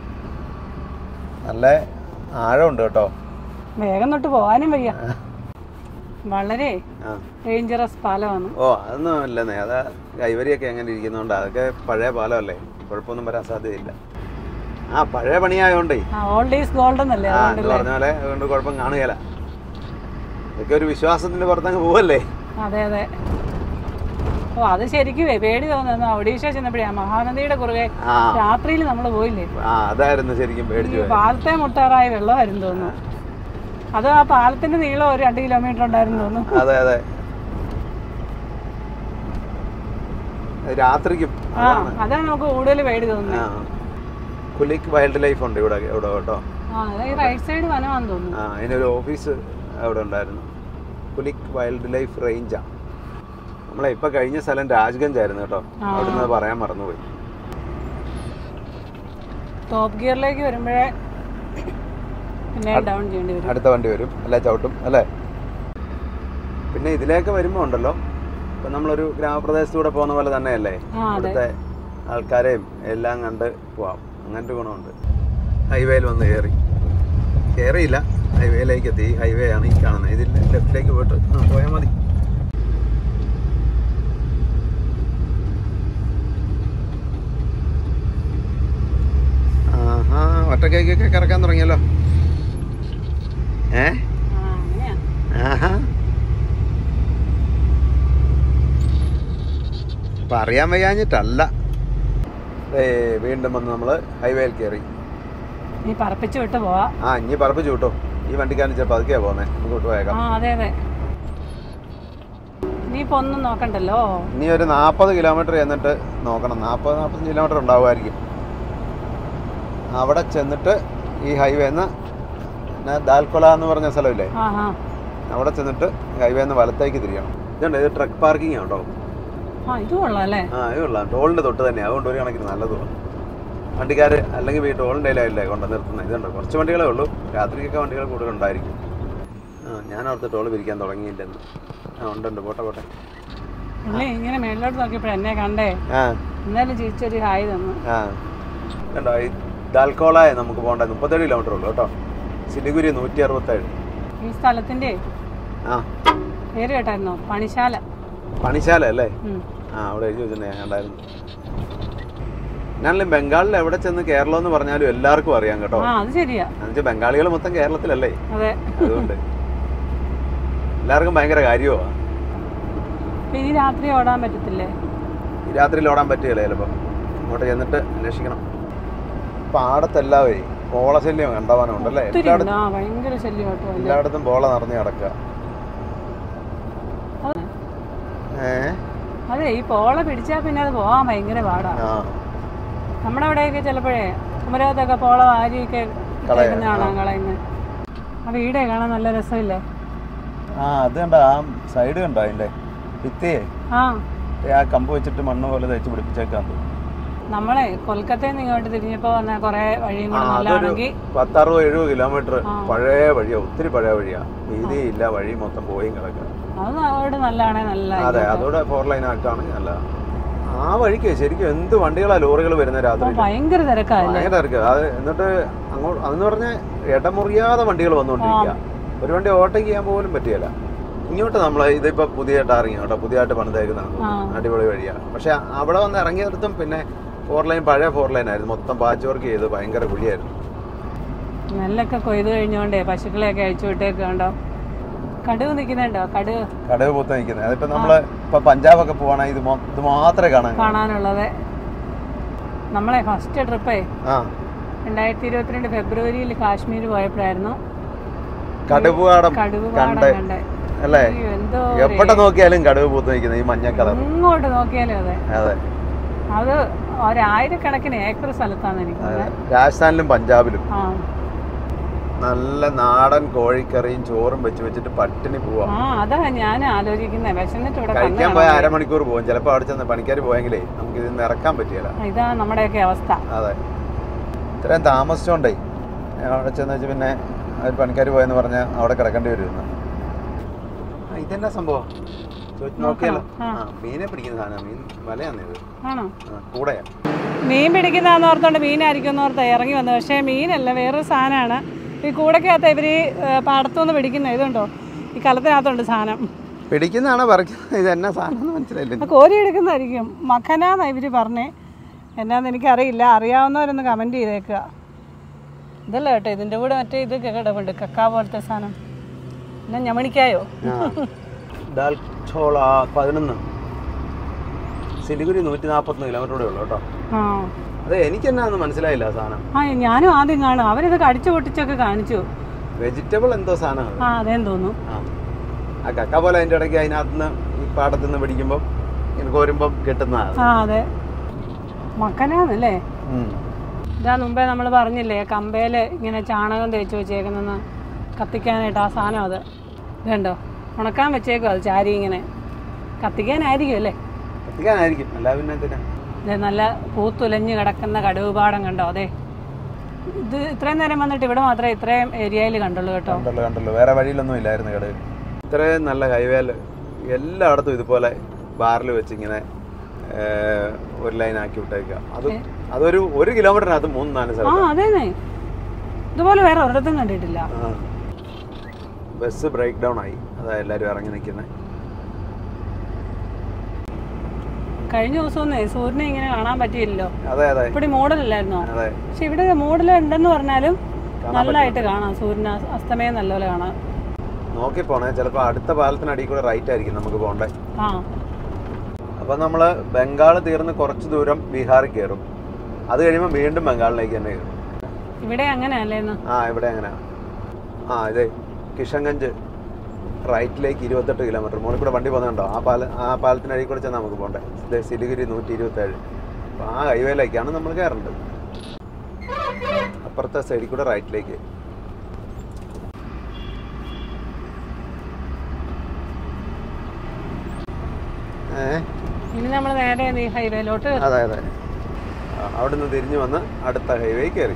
നല്ല ആഴമുണ്ട് കേട്ടോ വേഗം തൊട്ട് പോകാനും വയ്യ വളരെ ആ ഡേഞ്ചറസ് പാലമാണ് ഓ അതൊന്നും ഇല്ലെന്നേ അത് കൈവരിയൊക്കെ അങ്ങനെ ഇരിക്കുന്നതുകൊണ്ട് അതൊക്കെ പഴയ പാലമല്ലേ കുഴപ്പമൊന്നും വരാൻ സാധ്യതയില്ല ആ പഴയ പണിയായോണ്ടേ ആ ഓൾഡ് ഈസ് ഗോൾഡ് എന്നല്ലേ ആ അതുകൊണ്ട് എന്ന് പറഞ്ഞ പോലെ അതുകൊണ്ട് കുഴപ്പം കാണുകയില്ല ഇതൊക്കെ ഒരു വിശ്വാസത്തിന്റെ പുറത്തങ്ങ് പോവല്ലേ അതെ അതെ ഓ അത് ശരിക്കും പേടി തോന്നുന്നു ഒഡീഷ ചെന്നപ്പോഴേ ആ മഹാനദിയുടെ കുറുകെ ആ രാത്രിയിൽ നമ്മൾ പോയില്ലേ ആ അതായിരുന്നു ശരിക്കും പേടിച്ചു ഈ പോയത് പാലത്തെ മുട്ടാറായ വെള്ളമായിരുന്നു തോന്നുന്നു അത് ആ പാലത്തിന്റെ നീളം ഒരു രണ്ട് കിലോമീറ്റർ ഉണ്ടായിരുന്നു തോന്നുന്നു അതെ അതെ രാത്രിക്കും ആ അതാണ് നമുക്ക് കൂടുതൽ പേടി തോന്നുന്നത് ആ കുലിക് വൈൽഡ് ലൈഫ് ഉണ്ട് ഇവിടെ ഇവിടെ കേട്ടോ ആ അതെ ഈ റൈറ്റ് സൈഡ് വനമാണെന്ന് തോന്നുന്നു ആ അതിനൊരു ഓഫീസ് അവിടെ ഉണ്ടായിരുന്നു കുലിക് വൈൽഡ് ലൈഫ് റേഞ്ചാ നമ്മളെ ഇപ്പൊ കഴിഞ്ഞ സ്ഥലം രാജ്ഗഞ്ച് ആയിരുന്നു കേട്ടോ ആ. അവിടുന്ന് പറയാൻ മറന്നുപോയി ടോപ്പ് ഗിയറിലേക്ക് വരുമ്പോഴേ പിന്നെ ഡൗൺ ചെയ്യേണ്ടി വരും അടുത്ത വണ്ടി വരും അല്ലെ ചവിട്ടും അല്ലേ പിന്നെ ഇതിലേക്ക് വരുമ്പോൾ ഉണ്ടല്ലോ ഇപ്പൊ നമ്മളൊരു ഗ്രാമപ്രദേശത്തൂടെ പോകുന്ന പോലെ തന്നെയല്ലേ ആ അതെ ഇവിടുത്തെ ആൾക്കാരെയും എല്ലാം കണ്ട് പോവാം അങ്ങനത്തെ ഗുണമുണ്ട് ഹൈവേയിൽ വന്ന് കയറി കയറിയില്ല ഹൈവേയിലേക്ക് എത്തി ഈ ഹൈവേ ആണ് ഈ കാണുന്നത് ഇതിൽ ലെഫ്റ്റിലേക്ക് പോയിട്ട് ആ പോയാൽ മതി ആഹാ ഒറ്റക്കേക്കൊക്കെ കറക്കാൻ തുടങ്ങിയല്ലോ ഏ ആ അങ്ങനെയാ ആഹാ ഇപ്പൊ അറിയാൻ വയ്യാഞ്ഞിട്ടല്ല ഏ വീണ്ടും വന്ന് നമ്മള് ഹൈവേയിൽ കയറി നീ പറപ്പിച്ച് വിട്ട് പോവാ ആ ഇനി പറപ്പിച്ചു കിട്ടോ ഈ വണ്ടിക്കാരൻ ചിലപ്പോൾ പതുക്കെയാ പോകുന്നത് നമുക്ക് വിട്ടു ആ പോയേക്കാം അതെ അതെ നീ ഇപ്പൊ ഒന്നും നോക്കണ്ടല്ലോ ഇനി ഒരു നാൽപ്പത് കിലോമീറ്റർ ചെന്നിട്ട് നോക്കണം നാൽപ്പത് നാൽപ്പത്തഞ്ച് കിലോമീറ്റർ ഉണ്ടാവുമായിരിക്കും അവിടെ ചെന്നിട്ട് ഈ ഹൈവേന്ന് പിന്നെ ദാൽക്കൊല എന്ന് പറഞ്ഞ സ്ഥലമില്ലേ ആ ആ അവിടെ ചെന്നിട്ട് ഹൈവേന്ന് വലത്തേക്ക് തിരിയണം ഇതുണ്ട് ഇത് ട്രക്ക് പാർക്കിംഗ് ആണോ ആ ഇത് കൊള്ളാം അല്ലേ ആ ഇത് കൊള്ളാം ടോളിൻ്റെ തൊട്ട് തന്നെ അതുകൊണ്ട് ഒരു കണക്കിന് നല്ലതുമാണ് വണ്ടിക്കാർ അല്ലെങ്കിൽ ഈ ടോളിൻ്റെ ഇല്ലേ കൊണ്ട് നിർത്തുന്നത് ഇതുണ്ട് കുറച്ച് വണ്ടികളേ ഉള്ളൂ രാത്രിക്കൊക്കെ വണ്ടികൾ കൂടുതലുണ്ടായിരിക്കും ആ ഞാൻ അവിടുത്തെ ടോൾ പിരിക്കാൻ തുടങ്ങിയില്ലെന്ന് ആ ഉണ്ട് ഉണ്ട് പോട്ടെ പോട്ടെ പുള്ളി ഇങ്ങനെ മേളിലോട്ട് നോക്കിയപ്പോഴേ എന്നെ കണ്ടേ ആ എന്നാലും ചിരിച്ചൊരു ഹായ് തന്നു ആ കണ്ടോ ഈ ദാൽക്കോളായ നമുക്ക് പോകേണ്ട മുപ്പത്തേഴ് കിലോമീറ്റർ ഉള്ളൂ കേട്ടോ സിലിഗുരി നൂറ്റി അറുപത്തേഴ് ഈ സ്ഥലത്തിന്റെ ആ പേര് കേട്ടായിരുന്നോ പണിശാല പണിശാല അല്ലേ ഉം. ആ അവിടെ എഴുതി വെച്ചിട്ടുണ്ട് ഞാൻ കണ്ടായിരുന്നു ഞാനല്ലേ ബംഗാളിൽ എവിടെ ചെന്ന് കേരളം എന്ന് പറഞ്ഞാലും എല്ലാവർക്കും അറിയാം കേട്ടോ ആ അത് ശരിയാ എന്നുവെച്ചാൽ ബംഗാളികൾ മൊത്തം കേരളത്തിലല്ലേ അതെ അതുകൊണ്ട് എല്ലാവർക്കും ഭയങ്കര കാര്യമാണ് ഇപ്പൊ ഇനി രാത്രി ഓടാൻ പറ്റത്തില്ലേ ഈ രാത്രിയിൽ ഓടാൻ പറ്റുകയില്ല ചിലപ്പോൾ അങ്ങോട്ട് ചെന്നിട്ട് അന്വേഷിക്കണം പാടത്തെല്ലാവേ പോളശല്യം കണ്ടവാനം ഉണ്ടല്ലേ ഒത്തിരി എല്ലായിടത്തും ഉണ്ട്. ആ ഭയങ്കര ശല്യം കേട്ടോ അല്ലേ എല്ലായിടത്തും പോള നിറഞ്ഞു കിടക്കുക അത് ഏ അതെ ഈ പോള പിടിച്ചാൽ പിന്നെ അത് പോകാൻ ഭയങ്കര പാടാ ആ നമ്മുടെ അവിടെയൊക്കെ ചിലപ്പോഴേ കുമരകത്തൊക്കെ പോള വാരിയൊക്കെ ഇട്ടേക്കുന്ന കാണാൻ കളയുന്നത് ആ വീടേ കാണാൻ നല്ല രസമില്ലേ ആ അത് കണ്ട ആ സൈഡ് കണ്ടോ അതിന്റെ ഭിത്തിയെ ആ ആ കമ്പ് വെച്ചിട്ട് മണ്ണ് പോലെ തയ്ച്ച് പിടിപ്പിച്ചേക്കാൻ തോന്നുന്നു നമ്മളെ കൊൽക്കത്തയിൽ നിന്ന് ഇങ്ങോട്ട് തിരിഞ്ഞപ്പോ വന്ന കുറെ വഴിയും ആ കൂടെ അതൊരു നല്ലതാണെങ്കിൽ പത്തറുപത് എഴുപത് കിലോമീറ്റർ ആ. പഴയ വഴിയാ ഒത്തിരി പഴയ വഴിയാ വീതിയില്ല വഴി മൊത്തം പോയും കിടക്കുക അത് അവിടെ നല്ലതാണേ നല്ല അതെ അതോടെ ഫോർ ലൈൻ ആക്കുകയാണെങ്കിൽ നല്ല ആ വഴിക്ക് ശരിക്കും എന്ത് വണ്ടികളാ ലോറികൾ വരുന്ന രാത്രി ഭയങ്കര തിരക്കല്ലേ ഭയങ്കര തിരക്ക് അത് എന്നിട്ട് അങ്ങോട്ട് അതെന്ന് പറഞ്ഞാൽ ഇടമുറിയാതെ വണ്ടികൾ വന്നുകൊണ്ടിരിക്കുക ഒരു വണ്ടി ഓവർടേക്ക് ചെയ്യാൻ പോലും പറ്റിയല്ല ഇങ്ങോട്ട് നമ്മൾ ഇതിപ്പോ പുതിയതായിട്ട് ഇറങ്ങി കേട്ടോ പുതിയതായിട്ട് പണിതേക്കുന്നതാണ് ആ. അടിപൊളി വഴിയാണ് പക്ഷെ അവിടെ വന്ന് ഇറങ്ങിയടത്തും പിന്നെ ഫോർ ലൈൻ പഴയ ഫോർ ലൈൻ ആയിരുന്നു മൊത്തം പാച്ച് വർക്ക് ചെയ്ത് ഭയങ്കര കുഴിയായിരുന്നു നെല്ലൊക്കെ കൊയ്ത് കഴിഞ്ഞോണ്ടേ പശുക്കളെയൊക്കെ അഴിച്ചു വിട്ടേക്ക് കണ്ടോ കടുവ് നിൽക്കുന്നുണ്ടോ കടുവ് കടവ് പൂത്ത് നിൽക്കുന്നത് അതിപ്പോ നമ്മള് ഇപ്പൊ പഞ്ചാബൊക്കെ പോവാണെങ്കിൽ ഇത് മൊ- ഇത് മാത്രമേ കാണാൻ കഴിയൂ. കാണാനുള്ളത് നമ്മളെ ഫസ്റ്റ് ട്രിപ്പേ ആ രണ്ടായിരത്തി ഇരുപത്തിരണ്ട് ഫെബ്രുവരിയിൽ കാശ്മീർ പോയപ്പോഴായിരുന്നു കടുവാടം കടുവ് കണ്ട് പാടം കണ്ടേ അല്ലേ അയ്യോ, എന്തോ എവിടെ നോക്കിയാലും കടുവ് പൂത്ത് നിൽക്കുന്നത് ഈ മഞ്ഞ കളർ ഇങ്ങോട്ട് നോക്കിയാലും അതെ അതെ അത് ഒരായിരക്കണക്കിന് ഏക്കർ സ്ഥലത്താണ് എനിക്ക് അതെ. രാജസ്ഥാനിലും പഞ്ചാബിലും ആ നല്ല നാടൻ കോഴിക്കറിയും ചോറും വെച്ച് വെച്ചിട്ട് പട്ടിണി പോവാ ആ അതാ ഞാൻ ആലോചിക്കുന്നത് വിശന്നിട്ട് ഇവിടെ കണ്ണ് കഴിക്കാൻ പോയ കാണാൻ അരമണിക്കൂർ പോകും ചിലപ്പോൾ അവിടെ ചെന്ന് പണിക്കാർ പോയെങ്കിലേ നമുക്ക് ഇത് നിറക്കാൻ പറ്റിയല്ല വയ്യ. ഇതാ നമ്മുടെയൊക്കെ അവസ്ഥ അതെ ഇത്രയും താമസിച്ചോണ്ടേ അവിടെ ചെന്ന് വെച്ച് പിന്നെ അവർ പണിക്കാർ പോയെന്ന് പറഞ്ഞാൽ അവിടെ കിടക്കേണ്ടി വരുന്നു ഇതെന്നാ സംഭവം ചോദിച്ചു നോക്കിയാലോ ആ. ആ മീനെ പിടിക്കുന്ന സാധനം മീൻ വലയാന്ന് ഇത് ആണോ ആ, കൂടെയാ മീൻ പിടിക്കുന്നതെന്ന് ഓർത്തോണ്ട് മീനായിരിക്കും എന്ന് ഓർത്താ ഇറങ്ങി വന്നത് പക്ഷേ മീനല്ല വേറൊരു സാധനമാണ് ഈ കൂടക്കകത്ത് ഇവർ പാടത്തുനിന്ന് പിടിക്കുന്ന ഇതുണ്ടോ ഈ കലത്തിനകത്തുണ്ട് സാധനം പിടിക്കുന്നതാണോ പറിക്കുന്നത് ഇത് എന്നാ സാധനം എന്ന് മനസ്സിലായില്ല ആ കോരി എടുക്കുന്നതായിരിക്കും മഖനാന്നാ ഇവർ പറഞ്ഞേ എന്നാന്ന് എനിക്കറിയില്ല അറിയാവുന്നവരൊന്ന് കമൻറ്റ് ചെയ്തേക്കുക ഇതല്ല കേട്ടോ ഇതിൻ്റെ കൂടെ മറ്റേ ഇത് കിടപ്പുണ്ട് കക്ക പോലത്തെ സാധനം എന്നാ ഞമണിക്കായോ ദാൽ ചോള പതിനൊന്ന് സിലിഗുരി നൂറ്റി നാൽപ്പത്തൊന്ന് കിലോമീറ്റർ കൂടെ ഉള്ളു കേട്ടോ ആ അതെ എനിക്കെന്നാന്ന് മനസ്സിലായില്ല ആ സാധനം ആ ഞാനും ആദ്യം കാണും അവരിത് കടിച്ചു പൊട്ടിച്ചൊക്കെ കാണിച്ചു വെജിറ്റബിൾ എന്തോ സാധനം അത് ആ അതേന്ന് തോന്നുന്നു ആ ആ കക്ക പോലെ അതിൻ്റെ ഇടയ്ക്ക് അതിനകത്ത് നിന്ന് ഈ പാടത്തു നിന്ന് പിടിക്കുമ്പോൾ ഇങ്ങനെ കോരുമ്പം കിട്ടുന്നതാണ് ആ അതെ മക്കനാന്നല്ലേ ഇതാ മുമ്പേ നമ്മൾ പറഞ്ഞില്ലേ കമ്പയിൽ ഇങ്ങനെ ചാണകം തേച്ച് വെച്ചേക്കുന്നെന്ന് കത്തിക്കാനായിട്ട് ആ സാധനം അത് ഇതുണ്ടോ ഉണക്കാൻ വെച്ചേക്കും അത് ചാരി ഇങ്ങനെ കത്തിക്കാനായിരിക്കും അല്ലേ കത്തിക്കാനായിരിക്കും അല്ല പിന്നെ എന്തിനാ ഇത് നല്ല പൂത്തുലഞ്ഞ് കിടക്കുന്ന കടുവ് പാടം കണ്ടോ അതെ ഇത് ഇത്രയും നേരം വന്നിട്ട് ഇവിടെ മാത്രമേ ഇത്രയും ഏരിയയിൽ കണ്ടുള്ളൂ കേട്ടോ കണ്ടല്ലോ കണ്ടല്ലോ വേറെ വഴിയിലൊന്നും ഇല്ലായിരുന്നു കട ഇത്രയും നല്ല ഹൈവേയിൽ എല്ലായിടത്തും ഇതുപോലെ ബാറിൽ വെച്ച് ഇങ്ങനെ ഏർ, ഒരു ലൈൻ ആക്കി വിട്ടേക്കുക അത് അതൊരു ഒരു കിലോമീറ്ററിനകത്ത് മൂന്ന് നാല് ആ സ്ഥലം അതേന്നെ ഇതുപോലെ വേറെ ഒരിടത്തും കണ്ടിട്ടില്ല ബസ് ബ്രേക്ക് ഡൗൺ ആയി അതാ എല്ലാവരും ഇറങ്ങി നിൽക്കുന്നത് കഴിഞ്ഞ ദിവസം ഒന്നേ സൂര്യനെ ഇങ്ങനെ കാണാൻ പറ്റിയില്ലല്ലോ അതെ അതെ ഇവിടെ മോഡലല്ലായിരുന്നോ അതെ പക്ഷെ ഇവിടെ മോഡൽ ഉണ്ടെന്ന് പറഞ്ഞാലും നല്ലതായിട്ട് കാണാം സൂര്യൻ അസ്- അസ്തമയം നല്ലപോലെ കാണാം നോക്കി പോണേ ചിലപ്പോൾ അടുത്ത പാലത്തിനടിയിൽ കൂടെ റൈറ്റ് ആയിരിക്കും നമുക്ക് പോകണ്ടേ ആ അപ്പോൾ നമ്മൾ ബംഗാൾ തീർന്ന് കുറച്ച് ദൂരം ബീഹാറിൽ കയറും അത് കഴിയുമ്പോൾ വീണ്ടും ബംഗാളിലേക്ക് തന്നെ കയറും ഇവിടെ അങ്ങനെയല്ലേ ഇന്ന് ആ ഇവിടെ അങ്ങനെ ആ ഇത് കിഷൻഗഞ്ച് റൈറ്റിലേക്ക് ഇരുപത്തെട്ട് കിലോമീറ്റർ മുകളിൽ കൂടെ വണ്ടി പോകുന്നുണ്ടോ ആ പാല ആ പാലത്തിനടിയിൽ കൂടെ ചെന്നാൽ നമുക്ക് പോകണ്ടേ ഇത് സിലിഗുരി നൂറ്റി ഇരുപത്തേഴ് അപ്പോൾ ആ ഹൈവേയിലേക്കാണ് നമ്മൾ കയറേണ്ടത് അപ്പുറത്തെ സൈഡിൽ കൂടെ റൈറ്റിലേക്ക് ഏ ഇനി നമ്മൾ നേരെ ഈ ഹൈവേയിലോട്ട് അതെ അതെ ആ, അവിടുന്ന് തിരിഞ്ഞു വന്ന് അടുത്ത ഹൈവേ കയറി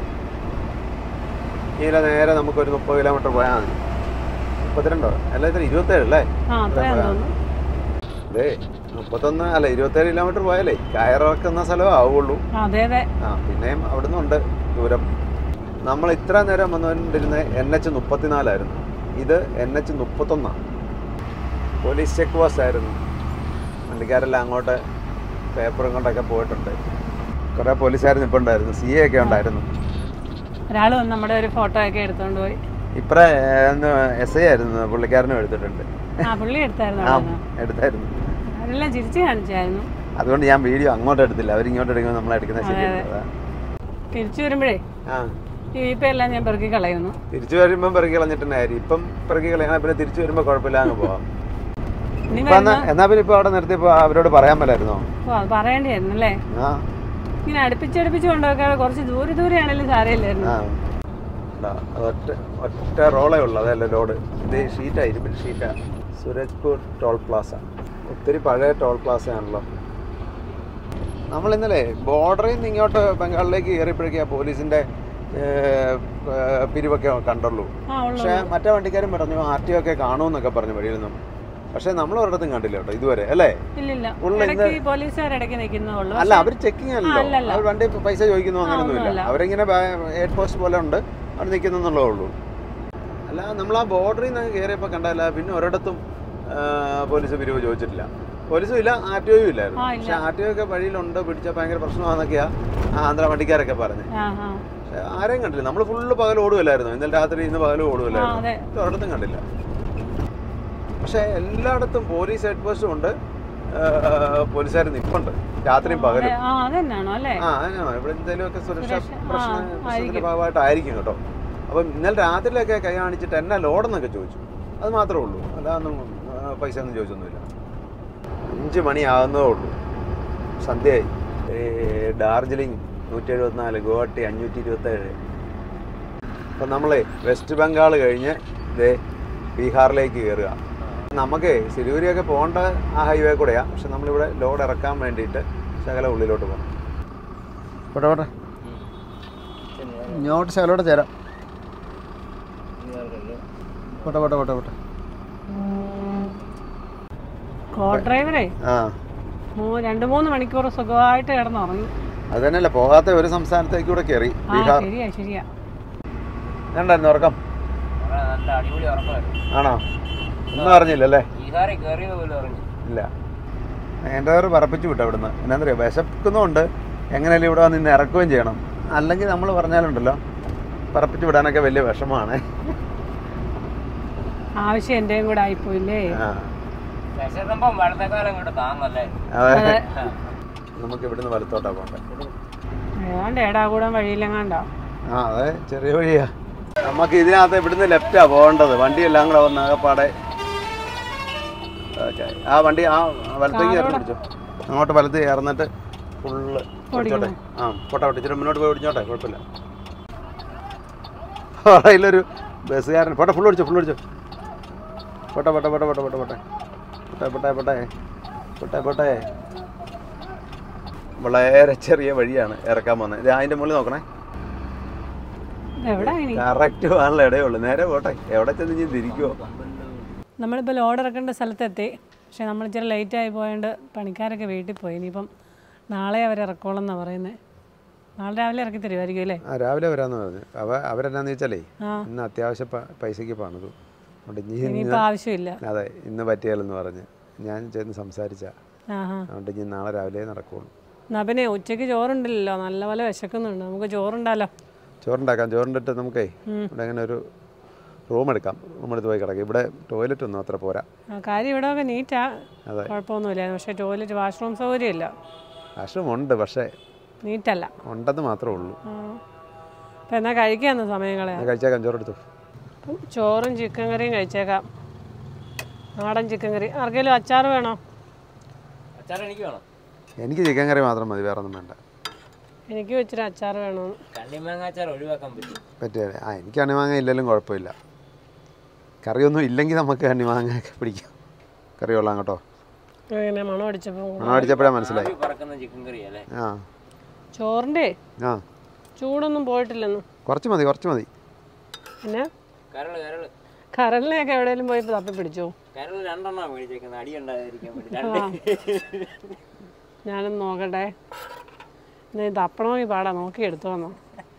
ഇതിലെ നേരെ നമുക്കൊരു മുപ്പത് കിലോമീറ്റർ പോയാൽ മതി മുപ്പത്തിരണ്ടോ അല്ല ഇത്ര ഇരുപത്തേഴ് അല്ലേ ആ അത്രയാന്ന് തോന്നുന്നു അതെ മുപ്പത്തൊന്ന് അല്ല ഇരുപത്തേഴ് കിലോമീറ്റർ പോയാലേ കയറിറക്കുന്ന സ്ഥലമേ ആവുള്ളൂ ആ, അതെ അതെ ആ പിന്നെയും അവിടുന്ന് ഉണ്ട് ദൂരം നമ്മൾ ഇത്ര നേരം വന്നുകൊണ്ടിരുന്നത് എൻ എച്ച് മുപ്പത്തിനാലായിരുന്നു ഇത് എൻ എച്ച് മുപ്പത്തൊന്നാണ് പോലീസ് ചെക്ക് പോസ്റ്റ് ആയിരുന്നു വണ്ടിക്കാരെല്ലാം അങ്ങോട്ട് പേപ്പറും കൊണ്ടൊക്കെ പോയിട്ടുണ്ട് കുറേ പോലീസുകാർ നിൽപ്പുണ്ടായിരുന്നു സി എ ഒക്കെ ഉണ്ടായിരുന്നു ഒരാൾ വന്ന് നമ്മുടെ ഒരു ഫോട്ടോ ഒക്കെ എടുത്തോണ്ട് പോയി ഇപ്പറ എസ് ഐ ആയിരുന്നു പുള്ളിക്കാരനും എടുത്തിട്ടുണ്ട് ആ പുള്ളി എടുത്തായിരുന്നു ആ അവിടെ നിന്ന്. എടുത്തായിരുന്നു അവരെല്ലാം ചിരിച്ച് കാണിച്ചായിരുന്നു അതുകൊണ്ട് ഞാൻ വീഡിയോ അങ്ങോട്ട് എടുത്തില്ല അവരിങ്ങോട്ട് എടുക്കുമ്പോൾ നമ്മൾ എടുക്കുന്നത് ശരിയല്ല അതാ. തിരിച്ചു വരുമ്പോഴേ ആ ഈ ഇപ്പം എല്ലാം ഞാൻ പെറുക്കി കളയുന്നു തിരിച്ചു വരുമ്പം പിറകി കളഞ്ഞിട്ടുണ്ടായിരിക്കും ഇപ്പം പിറകി കളയാൻ പിന്നെ തിരിച്ചു വരുമ്പോൾ കുഴപ്പമില്ല അങ്ങ് പോവാം ഇനി ഇപ്പൊ എന്നാ വരുന്ന എന്നാ പിന്നെ ഇപ്പൊ അവിടെ നിർത്തിയപ്പോ അവരോട് പറയാൻ പറ്റായിരുന്നോ ഓ അത് പറയേണ്ടിയായിരുന്നു അല്ലേ ആ ഇങ്ങനെ അടുപ്പിച്ചടുപ്പിച്ച് കൊണ്ടുപോക്കാതെ കുറച്ച് ദൂരെ ദൂരെ ആണെങ്കിലും സാരമില്ലായിരുന്നു ആ ഇതാ, അത് ഒറ്റ ഒറ്റ റോളേ ഉള്ളൂ അതല്ല ലോഡ് ഇത് ഷീറ്റാ ഇരുമ്പിൽ ഷീറ്റാ സുരജ്പൂർ ടോൾ പ്ലാസ ഒത്തിരി പഴയ ടോൾ പ്ലാസ ആണല്ലോ നമ്മൾ ഇന്നലെ ബോർഡറിൽ നിന്ന് ഇങ്ങോട്ട് ബംഗാളിലേക്ക് കയറിയപ്പോഴേക്കും ആ പോലീസിന്റെ ഏർ, ഏർ, പിരിവൊക്കെ കണ്ടുള്ളൂ ആ ഉള്ളു പക്ഷേ മറ്റേ വണ്ടിക്കാരും പറഞ്ഞു ആർ ടി ഒക്കെ കാണുമെന്നൊക്കെ പറഞ്ഞു വഴിയിൽ നിന്നും പക്ഷേ നമ്മൾ ഒരിടത്തും കണ്ടില്ല കേട്ടോ ഇതുവരെ അല്ലേ ഇല്ലില്ല ഉള്ള ഇടയ്ക്ക് ഈ പോലീസുകാർ ഇടയ്ക്ക് നിൽക്കുന്നുള്ളൂ അല്ല അവർ ചെക്കിംഗ് ആ, അല്ലല്ലോ അല്ലല്ല. അവർ വണ്ടി പൈസ ചോദിക്കുന്നു അങ്ങനെയൊന്നുമില്ല ഒന്നുമല്ല. അവരിങ്ങനെ എയർ പോസ്റ്റ് പോലെ ഉണ്ട് അവിടെ നിൽക്കുന്നുള്ളേ ഉള്ളൂ അല്ല നമ്മൾ ആ ബോർഡറിൽ നിന്ന് കയറിയപ്പോൾ കണ്ടല്ല പിന്നെ ഒരിടത്തും ആ, പോലീസ് പിരിവ് ചോദിച്ചിട്ടില്ല പോലീസും ഇല്ല ആർ ടി ഒയും ഇല്ലായിരുന്നു ആ, ഇല്ല. പക്ഷെ ആർ ടി ഒ ഒക്കെ വഴിയിലുണ്ട് പിടിച്ചാൽ ഭയങ്കര പ്രശ്നമാണെന്നൊക്കെയാ ആ ആന്ധ്ര വണ്ടിക്കാരൊക്കെ പറഞ്ഞ് ആ ആ പക്ഷെ ആരെയും കണ്ടില്ല നമ്മൾ ഫുള്ള് പകൽ ഓടുകയല്ലായിരുന്നു ഇന്നലെ രാത്രി ഇന്ന് പകൽ ആ ഓടുകയല്ലായിരുന്നു അതെ ഇത് ഒരിടത്തും കണ്ടില്ല പക്ഷെ എല്ലായിടത്തും പോലീസ് ഹെഡ് പോസ്റ്റും ഉണ്ട് പോലീസുകാർ നിൽപ്പുണ്ട് രാത്രിയും പകലും ആ അതന്നെയാണോ അല്ലേ ആ അങ്ങനെയാണോ ഇവിടെ എന്തെങ്കിലുമൊക്കെ സുരക്ഷാ സുരക്ഷ, ആ, പ്രശ്ന പ്രശ്നത്തിന്റെ ആയിരിക്കും. ഭാഗമായിട്ടായിരിക്കും കേട്ടോ അപ്പം ഇന്നലെ രാത്രിയിലൊക്കെ കൈ കാണിച്ചിട്ട് എന്നാ ലോഡെന്നൊക്കെ ചോദിച്ചു അത് മാത്രമേ ഉള്ളൂ അല്ലാതൊന്നും ആ, പൈസ ഒന്നും ചോദിച്ചൊന്നുമില്ല അഞ്ച് മണിയാകുന്നതേ ഉള്ളൂ സന്ധ്യയായി ഏ, ഡാർജിലിംഗ് നൂറ്റി എഴുപത്തിനാല് ഗുവാഹട്ടി അഞ്ഞൂറ്റി ഇരുപത്തേഴ് അപ്പം നമ്മളെ വെസ്റ്റ് ബംഗാൾ കഴിഞ്ഞ് ദേ ബീഹാറിലേക്ക് കയറുക നമുക്ക് സിലിഗുരിയൊക്കെ പോകേണ്ട ആ ഹൈവേ കൂടെയാണ് പക്ഷെ നമ്മളിവിടെ ലോഡ് ഇറക്കാൻ വേണ്ടിയിട്ട് ശകല ഉള്ളിലോട്ട് പോകണം പോട്ടെ പോട്ടെ ഇങ്ങോട്ട് ശകലോട്ട് ചേരാം പോട്ടെ പോട്ടെ പോട്ടെ പോട്ടെ കോ ഡ്രൈവറെ ആ മൂ- രണ്ട് മൂന്ന് മണിക്കൂർ സുഖമായിട്ട് കിടന്നുറങ്ങി അത് തന്നെയല്ല പോകാത്ത ഒരു സംസ്ഥാനത്തേക്ക് കൂടെ കയറി ആ ബീഹാർ ശരിയാ ശരിയാ ഉണ്ടായിരുന്നു ഉറക്കം അവിടെ നല്ല അടിപൊളി ഉറക്കമായിരുന്നു ആണോ ഒന്നും അറിഞ്ഞില്ലല്ലേ ബീഹാറിൽ കയറിയത് പോലും അറിഞ്ഞു ഇല്ല എൻ്റെ പേര് പറപ്പിച്ചു വിട്ടു അവിടുന്ന് എന്നാന്നറിയോ വിശക്കുന്നുണ്ട് എങ്ങനെയല്ലേ ഇവിടെ വന്ന് ഇന്ന് ഇറക്കുകയും ചെയ്യണം അല്ലെങ്കിൽ നമ്മൾ പറഞ്ഞാലുണ്ടല്ലോ പറപ്പിച്ചു വിടാനൊക്കെ വലിയ വിഷമമാണ് ആവശ്യം എൻ്റെയും കൂടെ ആയിപ്പോയില്ലേ ആ വിശക്കുമ്പം വലത്തേക്കാലം ഇങ്ങോട്ട് താങ്ങല്ലേ അതെ അതെ നമുക്ക് ഇവിടുന്ന് വലത്തോട്ടാ പോകണ്ടേ ഏതാണ്ട് ഏടാകൂടം വഴിയിലെങ്ങാണ്ടോ ആ അതെ ചെറിയ വഴിയാ നമുക്ക് ഇതിനകത്ത് ഇവിടുന്ന് ലെഫ്റ്റാ പോകേണ്ടത് വണ്ടി എല്ലാം കൂടെ വന്ന് ആകപ്പാടെ ഓക്കെ ആ വണ്ടി ആ വലത്തേക്ക് കയറി പിടിച്ചോ അങ്ങോട്ട് വലത് ചേർന്നിട്ട് ഫുള്ള് ഓടിച്ചോട്ടെ ആ പോട്ടെ പോട്ടെ ഇച്ചിരി മുന്നോട്ട് പോയി ഓടിച്ചോട്ടെ കുഴപ്പമില്ല അതിലൊരു ബസ്സുകാരൻ പോട്ടെ ഫുൾ ഓടിച്ചോ ഫുൾ ഓടിച്ചോ പോട്ടെ പോട്ടെ പോട്ടെ പോട്ടെ പോട്ടെ പോട്ടെ പോട്ടെ പോട്ടെ പോട്ടെ പോട്ടെ പോട്ടെ വളരെ ചെറിയ വഴിയാണ് ഇറക്കാൻ പോകുന്നത് ഇത് അതിൻ്റെ മുകളിൽ നോക്കണേ എവിടെ ഇനി കറക്റ്റ് പോകാനുള്ള ഇടയേ ഉള്ളൂ നേരെ പോട്ടെ എവിടെ ചെന്ന് ഇനി തിരിക്കുമോ നമ്മളിപ്പോൾ ലോഡ് ഇറക്കേണ്ട സ്ഥലത്തെത്തി പക്ഷെ നമ്മൾ ഇച്ചിരി ലേറ്റ് ആയി പോയതുകൊണ്ട് പണിക്കാരൊക്കെ വീട്ടിൽ പോയി ഇനിയിപ്പം നാളെ അവർ ഇറക്കോളം എന്നാണ് പറയുന്നത് നാളെ രാവിലെ ഇറക്കി തരുമായിരിക്കും അല്ലേ ആ രാവിലെ വരാമെന്ന് പറഞ്ഞു അവ അവരെന്നാന്ന് വെച്ചാലേ ആ. ഇന്ന് അത്യാവശ്യ പ- പൈസയ്ക്ക് പണിതു അതുകൊണ്ട് ഇനി ഇനിയിപ്പോൾ ആവശ്യമില്ല അതെ ഇന്ന് പറ്റിയാലെന്ന് പറഞ്ഞ് ഞാൻ ചെന്ന് സംസാരിച്ച ആ ഹാ അതുകൊണ്ട് ഇനി നാളെ രാവിലെ നടക്കുള്ളൂ എന്നാ പിന്നെ ഉച്ചയ്ക്ക് ചോറുണ്ടല്ലോ നല്ല പോലെ വിശക്കുന്നുണ്ട് നമുക്ക് ചോറുണ്ടല്ലോ ചോറുണ്ടാക്കാം ചോറിൻ്റെ നമുക്കേ ഇവിടെ അങ്ങനെ ഒരു റൂം എടുക്കാം റൂം എടുത്ത് പോയി കിടക്കാം ഇവിടെ ടോയ്ലറ്റ് ഒന്നും അത്ര പോരാ ആ കാര്യം ഇവിടെ ഒക്കെ നീറ്റാ അതെ. കുഴപ്പമൊന്നുമില്ല പക്ഷേ ടോയ്ലറ്റ് വാഷ്റൂം സൗകര്യമില്ല ഭക്ഷണം ഉണ്ട് പക്ഷേ നീറ്റല്ല ഉണ്ടെന്ന് മാത്രമേ ഉള്ളൂ ആ. അപ്പം എന്നാൽ കഴിക്കാമെന്ന് സമയം കളയാം ഞാൻ കഴിച്ചേക്കാം ചോറെടുത്തു അപ്പം ചോറും ചിക്കൻ കറിയും കഴിച്ചേക്കാം നാടൻ ചിക്കൻ കറി ആർക്കെങ്കിലും അച്ചാർ വേണോ അച്ചാർ എനിക്ക് വേണം എനിക്ക് ചിക്കൻ കറി മാത്രം മതി വേറെ ഒന്നും വേണ്ട എനിക്കും ഇച്ചിരി അച്ചാർ വേണമെന്ന് കണ്ണിമാങ്ങ അച്ചാർ ഒഴിവാക്കാൻ പറ്റും പറ്റിയ ആ എനിക്ക് അണിമാങ്ങ ഇല്ലെങ്കിലും കുഴപ്പമില്ല കറിയൊന്നും ഇല്ലെങ്കിൽ നമുക്ക് അണിമാങ്ങയൊക്കെ പിടിക്കാം കറി കൊള്ളാം കേട്ടോ ഇങ്ങനെ മണം അടിച്ചപ്പോൾ മണം അടിച്ചപ്പോഴാണ് മനസ്സിലായി ആവി പറക്കുന്ന ചിക്കൻ കറി അല്ലേ ആ ചോറിൻ്റെ ആ ചൂടൊന്നും പോയിട്ടില്ലെന്ന് കുറച്ച് മതി കുറച്ച് മതി പിന്നെ കരള് കരള് കരളിനെയൊക്കെ എവിടെയെങ്കിലും പോയി തപ്പി പിടിച്ചോ കരള് രണ്ടെണ്ണം മേടിച്ചേക്കുന്നത് അടി ഉണ്ടാകാതിരിക്കാൻ വേണ്ടി രണ്ട് ഞാനൊന്ന് നോക്കട്ടെ ഇന്ന് തപ്പണമെങ്കിൽ പാടാ നോക്കി എടുത്തു വന്നോ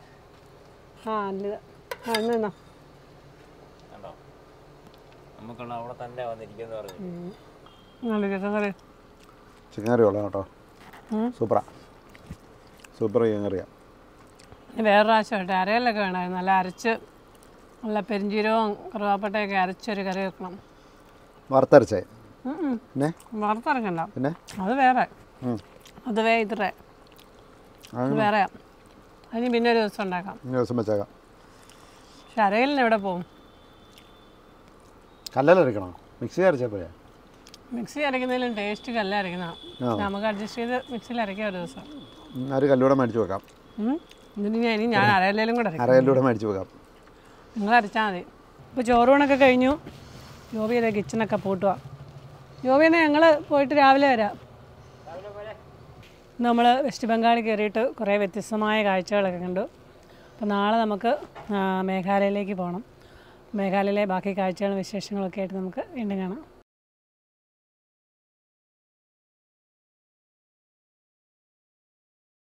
ആ അല്ല ആ ഇന്ന് നിന്നോ കണ്ടോ നമുക്കുള്ള അവിടെ തന്നെ വന്നിരിക്കുന്നു പറഞ്ഞു നല്ല ചിക്കൻ കറി ചിക്കൻ കറി കൊള്ളാം കേട്ടോ ഉം. സൂപ്പറാ സൂപ്പർ ചിക്കൻ കറിയാണ് ഇനി വേറെ പ്രാവശ്യം കേട്ടോ അരയിലൊക്കെ വേണമായിരുന്നു നല്ല അരച്ച് നല്ല പെരിഞ്ചീരവും കറുവാപ്പട്ടയൊക്കെ അരച്ചൊരു കറി വെക്കണം വറുത്തരച്ചേ ഉം ഉം. പിന്നെ വറുത്തരക്കണ്ട പിന്നെ അത് വേറെ ഉം. അത് വേ ഇത്രേ അത് വേറെ അതിന് പിന്നെ ഒരു ദിവസം ഉണ്ടാക്കാം ഇനി ദിവസം വെച്ചേക്കാം പക്ഷെ അരയിലിന് എവിടെ പോകും കല്ലലരക്കണോ മിക്സി അരച്ചപ്പോഴേ മിക്സി അരയ്ക്കുന്നതിലും ടേസ്റ്റ് കല്ല അരയ്ക്കുന്ന ആ. നമുക്ക് അഡ്ജസ്റ്റ് ചെയ്ത് മിക്സിയിൽ അരയ്ക്കാം ഒരു ദിവസം ഒരു കല്ലൂടെ മേടിച്ച് വെക്കാം ഉം. ഇതിന് ഞാൻ ഇനി ഞാൻ അരയിലും കൂടെ അരയ്ക്കും അരകല്ലൂടെ മേടിച്ച് വെക്കാം നിങ്ങൾ അരച്ചാൽ മതി ഇപ്പോൾ ചോറൂണൊക്കെ കഴിഞ്ഞു ജോബിയുടെ കിച്ചണൊക്കെ പൂട്ടുക ജോബിനെ ഞങ്ങൾ പോയിട്ട് രാവിലെ വരാം നമ്മൾ വെസ്റ്റ് ബംഗാളിൽ കയറിയിട്ട് കുറേ വ്യത്യസ്തമായ കാഴ്ചകളൊക്കെ കണ്ടു അപ്പോൾ നാളെ നമുക്ക് ആ, മേഘാലയയിലേക്ക് പോകണം മേഘാലയയിലെ ബാക്കി കാഴ്ചകളും വിശേഷങ്ങളൊക്കെ ആയിട്ട് നമുക്ക് വീണ്ടും കാണാം